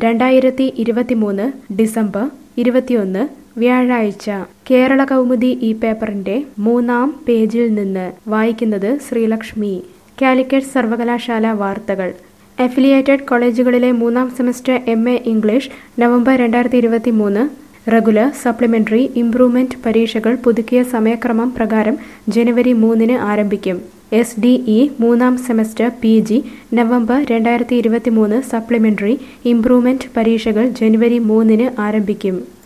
രണ്ടായിരത്തി ഇരുപത്തിമൂന്ന് ഡിസംബർ ഇരുപത്തിയൊന്ന് വ്യാഴാഴ്ച കേരള കൗമുദി ഈ പേപ്പറിന്റെ മൂന്നാം പേജിൽ നിന്ന് വായിക്കുന്നത് ശ്രീലക്ഷ്മി കാലിക്കറ്റ് സർവകലാശാല വാർത്തകൾ അഫിലിയേറ്റഡ് കോളേജുകളിലെ മൂന്നാം semester M A English November രണ്ടായിരത്തി ഇരുപത്തി മൂന്ന് റെഗുലർ സപ്ലിമെന്ററി ഇംപ്രൂവ്മെന്റ് പരീക്ഷകൾ പുതുക്കിയ സമയക്രമം പ്രകാരം ജനുവരി മൂന്നിന് ആരംഭിക്കും എസ് ഡി ഇ മൂന്നാം സെമസ്റ്റർ പി ജി നവംബർ രണ്ടായിരത്തി ഇരുപത്തി മൂന്ന് സപ്ലിമെന്ററി ഇംപ്രൂവ്മെന്റ് പരീക്ഷകൾ ജനുവരി മൂന്നിന് ആരംഭിക്കും